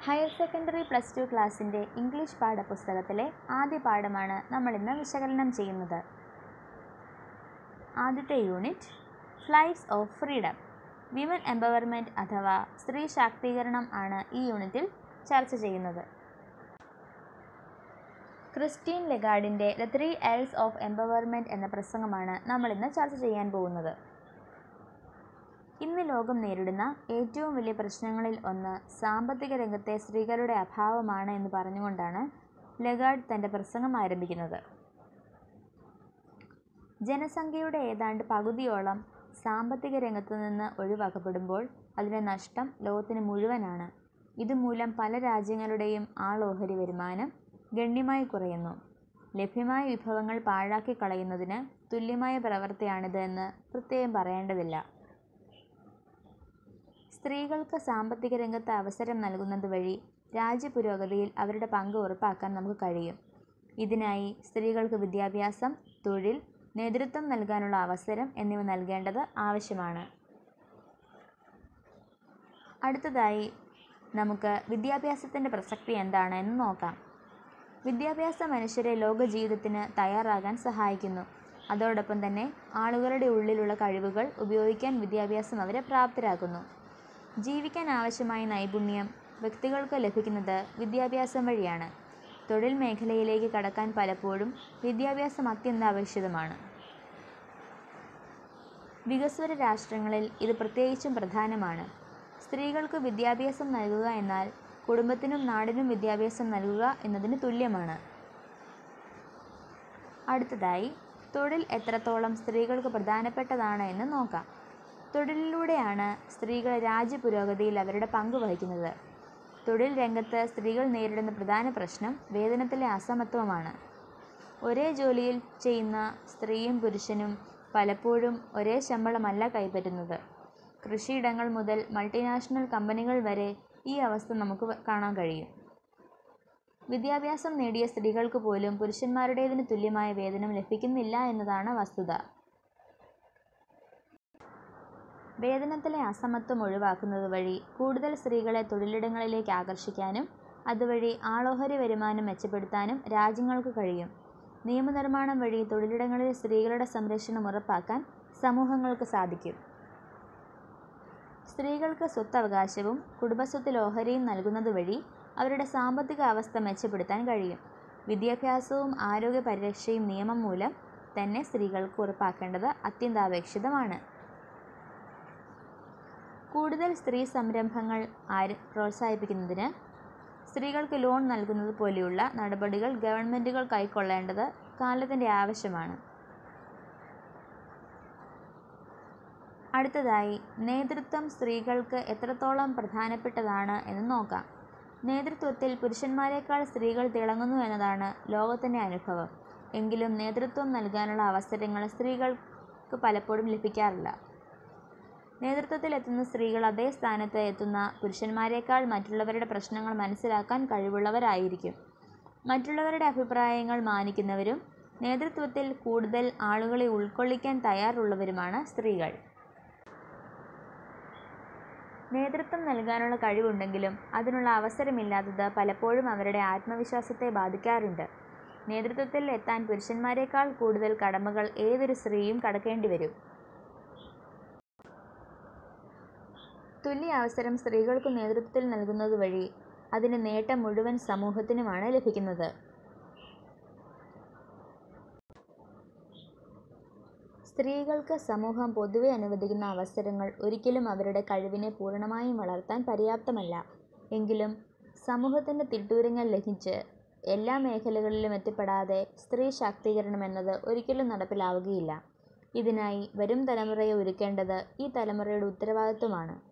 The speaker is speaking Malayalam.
ഹയർ സെക്കൻഡറി പ്ലസ് ടു ക്ലാസ്സിൻ്റെ ഇംഗ്ലീഷ് പാഠപുസ്തകത്തിലെ ആദ്യ പാഠമാണ് നമ്മളിന്ന് വിശകലനം ചെയ്യുന്നത് ആദ്യത്തെ unit flights of freedom women empowerment അഥവാ സ്ത്രീ ശാക്തീകരണം ആണ് ഈ യൂണിറ്റിൽ ചർച്ച ചെയ്യുന്നത് ക്രിസ്റ്റീൻ ലെഗാർഡിൻ്റെ the three Ls of empowerment എന്ന പ്രസംഗമാണ് നമ്മളിന്ന് ചർച്ച ചെയ്യാൻ പോകുന്നത് ഇന്ന് ലോകം നേരിടുന്ന ഏറ്റവും വലിയ പ്രശ്നങ്ങളിൽ ഒന്ന് സാമ്പത്തിക രംഗത്തെ സ്ത്രീകളുടെ അഭാവമാണ് എന്ന് പറഞ്ഞുകൊണ്ടാണ് ലെഗാർഡ് തൻ്റെ പ്രസംഗം ആരംഭിക്കുന്നത് ജനസംഖ്യയുടെ ഏതാണ്ട് പകുതിയോളം സാമ്പത്തിക രംഗത്തു നിന്ന് ഒഴിവാക്കപ്പെടുമ്പോൾ അതിൻ്റെ നഷ്ടം ലോകത്തിന് മുഴുവനാണ് ഇതുമൂലം പല രാജ്യങ്ങളുടെയും ആളോഹരി വരുമാനം ഗണ്യമായി കുറയുന്നു ലഭ്യമായ വിഭവങ്ങൾ പാഴാക്കി കളയുന്നതിന് തുല്യമായ പ്രവൃത്തിയാണിത് എന്ന് പ്രത്യേകം പറയേണ്ടതില്ല സ്ത്രീകൾക്ക് സാമ്പത്തിക രംഗത്ത് അവസരം നൽകുന്നത് വഴി രാജ്യപുരോഗതിയിൽ അവരുടെ പങ്ക് ഉറപ്പാക്കാൻ നമുക്ക് കഴിയും ഇതിനായി സ്ത്രീകൾക്ക് വിദ്യാഭ്യാസം തൊഴിൽ നേതൃത്വം നൽകാനുള്ള അവസരം എന്നിവ നൽകേണ്ടത് ആവശ്യമാണ് അടുത്തതായി നമുക്ക് വിദ്യാഭ്യാസത്തിൻ്റെ പ്രസക്തി എന്താണ് എന്ന് നോക്കാം വിദ്യാഭ്യാസം മനുഷ്യരെ ലോക ജീവിതത്തിന് തയ്യാറാകാൻ സഹായിക്കുന്നു അതോടൊപ്പം തന്നെ ആളുകളുടെ ഉള്ളിലുള്ള കഴിവുകൾ ഉപയോഗിക്കാൻ വിദ്യാഭ്യാസം അവരെ പ്രാപ്തരാക്കുന്നു ജീവിക്കാൻ ആവശ്യമായ നൈപുണ്യം വ്യക്തികൾക്ക് ലഭിക്കുന്നത് വിദ്യാഭ്യാസം വഴിയാണ് തൊഴിൽ മേഖലയിലേക്ക് കടക്കാൻ പലപ്പോഴും വിദ്യാഭ്യാസം അത്യന്താപേക്ഷിതമാണ് വികസ്വര രാഷ്ട്രങ്ങളിൽ ഇത് പ്രത്യേകിച്ചും പ്രധാനമാണ് സ്ത്രീകൾക്ക് വിദ്യാഭ്യാസം നൽകുക എന്നാൽ കുടുംബത്തിനും നാടിനും വിദ്യാഭ്യാസം നൽകുക എന്നതിന് തുല്യമാണ് അടുത്തതായി തൊഴിൽ എത്രത്തോളം സ്ത്രീകൾക്ക് പ്രധാനപ്പെട്ടതാണ് എന്ന് നോക്കാം തൊഴിലിലൂടെയാണ് സ്ത്രീകൾ രാജ്യ പുരോഗതിയിൽ അവരുടെ പങ്ക് വഹിക്കുന്നത് തൊഴിൽ രംഗത്ത് സ്ത്രീകൾ നേരിടുന്ന പ്രധാന പ്രശ്നം വേതനത്തിലെ അസമത്വമാണ് ഒരേ ജോലിയിൽ ചെയ്യുന്ന സ്ത്രീയും പുരുഷനും പലപ്പോഴും ഒരേ ശമ്പളമല്ല കൈപ്പറ്റുന്നത് കൃഷിയിടങ്ങൾ മുതൽ മൾട്ടിനാഷണൽ കമ്പനികൾ വരെ ഈ അവസ്ഥ നമുക്ക് കാണാൻ കഴിയും വിദ്യാഭ്യാസം നേടിയ സ്ത്രീകൾക്ക് പോലും പുരുഷന്മാരുടേതിന് തുല്യമായ വേതനം ലഭിക്കുന്നില്ല എന്നതാണ് വസ്തുത വേതനത്തിലെ അസമത്വം ഒഴിവാക്കുന്നത് വഴി കൂടുതൽ സ്ത്രീകളെ തൊഴിലിടങ്ങളിലേക്ക് ആകർഷിക്കാനും അതുവഴി ആളോഹരി വരുമാനം മെച്ചപ്പെടുത്താനും രാജ്യങ്ങൾക്ക് കഴിയും നിയമനിർമ്മാണം വഴി തൊഴിലിടങ്ങളിൽ സ്ത്രീകളുടെ സംരക്ഷണം ഉറപ്പാക്കാൻ സമൂഹങ്ങൾക്ക് സാധിക്കും സ്ത്രീകൾക്ക് സ്വത്തവകാശവും കുടുംബസ്വത്തിൽ ഓഹരിയും നൽകുന്നത് വഴി അവരുടെ സാമ്പത്തിക അവസ്ഥ മെച്ചപ്പെടുത്താൻ കഴിയും വിദ്യാഭ്യാസവും ആരോഗ്യ പരിരക്ഷയും നിയമം മൂലം തന്നെ സ്ത്രീകൾക്ക് ഉറപ്പാക്കേണ്ടത് അത്യന്താപേക്ഷിതമാണ് കൂടുതൽ സ്ത്രീ സംരംഭങ്ങൾ ആര് പ്രോത്സാഹിപ്പിക്കുന്നതിന് സ്ത്രീകൾക്ക് ലോൺ നൽകുന്നത് പോലെയുള്ള നടപടികൾ ഗവൺമെൻറ്റുകൾ കൈക്കൊള്ളേണ്ടത് കാലത്തിൻ്റെ ആവശ്യമാണ് അടുത്തതായി നേതൃത്വം സ്ത്രീകൾക്ക് എത്രത്തോളം പ്രധാനപ്പെട്ടതാണ് എന്ന് നോക്കാം നേതൃത്വത്തിൽ പുരുഷന്മാരെക്കാൾ സ്ത്രീകൾ തിളങ്ങുന്നു എന്നതാണ് ലോകത്തിൻ്റെ അനുഭവം എങ്കിലും നേതൃത്വം നൽകാനുള്ള അവസരങ്ങൾ സ്ത്രീകൾക്ക് പലപ്പോഴും ലഭിക്കാറില്ല നേതൃത്വത്തിൽ എത്തുന്ന സ്ത്രീകൾ അതേ സ്ഥാനത്ത് എത്തുന്ന പുരുഷന്മാരെക്കാൾ മറ്റുള്ളവരുടെ പ്രശ്നങ്ങൾ മനസ്സിലാക്കാൻ കഴിവുള്ളവരായിരിക്കും മറ്റുള്ളവരുടെ അഭിപ്രായങ്ങൾ മാനിക്കുന്നവരും നേതൃത്വത്തിൽ കൂടുതൽ ആളുകളെ ഉൾക്കൊള്ളിക്കാൻ തയ്യാറുള്ളവരുമാണ് സ്ത്രീകൾ നേതൃത്വം നൽകാനുള്ള കഴിവുണ്ടെങ്കിലും അതിനുള്ള അവസരമില്ലാത്തത് പലപ്പോഴും അവരുടെ ആത്മവിശ്വാസത്തെ ബാധിക്കാറുണ്ട് നേതൃത്വത്തിൽ എത്താൻ പുരുഷന്മാരെക്കാൾ കൂടുതൽ കടമകൾ ഏതൊരു സ്ത്രീയും കടക്കേണ്ടി വരും തുല്യ അവസരം സ്ത്രീകൾക്ക് നേതൃത്വത്തിൽ നൽകുന്നത് വഴി അതിൻ്റെ നേട്ടം മുഴുവൻ സമൂഹത്തിനുമാണ് ലഭിക്കുന്നത് സ്ത്രീകൾക്ക് സമൂഹം പൊതുവെ അനുവദിക്കുന്ന അവസരങ്ങൾ ഒരിക്കലും അവരുടെ കഴിവിനെ പൂർണ്ണമായും വളർത്താൻ പര്യാപ്തമല്ല എങ്കിലും സമൂഹത്തിൻ്റെ തിട്ടൂരങ്ങൾ ലംഘിച്ച് എല്ലാ മേഖലകളിലും എത്തിപ്പെടാതെ സ്ത്രീ ശാക്തീകരണം എന്നത് ഒരിക്കലും നടപ്പിലാവുകയില്ല ഇതിനായി വരും തലമുറയെ ഒരുക്കേണ്ടത് ഈ തലമുറയുടെ ഉത്തരവാദിത്വമാണ്